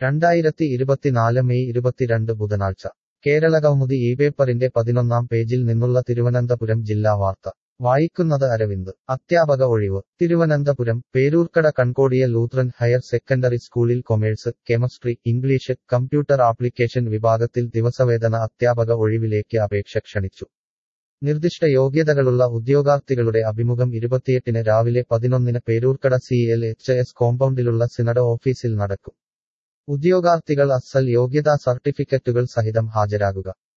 രണ്ടായിരത്തി ഇരുപത്തിനാല് മെയ് ഇരുപത്തിരണ്ട് ബുധനാഴ്ച കേരള കൗമുദി ഈ പേപ്പറിന്റെ പതിനൊന്നാം പേജിൽ നിന്നുള്ള തിരുവനന്തപുരം ജില്ലാ വാർത്ത വായിക്കുന്നത് അരവിന്ദ് അധ്യാപക ഒഴിവ് തിരുവനന്തപുരം പേരൂർക്കട കൺകോടിയ ലൂത്രൻ ഹയർ സെക്കൻഡറി സ്കൂളിൽ commerce chemistry English computer application വിഭാഗത്തിൽ ദിവസവേതന അധ്യാപക ഒഴിവിലേക്ക് അപേക്ഷ ക്ഷണിച്ചു നിർദ്ദിഷ്ട യോഗ്യതകളുള്ള ഉദ്യോഗാർത്ഥികളുടെ അഭിമുഖം ഇരുപത്തിയെട്ടിന് രാവിലെ പതിനൊന്നിന് Peroorkada C L H S കോമ്പൗണ്ടിലുള്ള സിനഡ ഓഫീസിൽ നടക്കും ഉദ്യോഗാർത്ഥികൾ അസൽ യോഗ്യതാ സർട്ടിഫിക്കറ്റുകൾ സഹിതം ഹാജരാകുക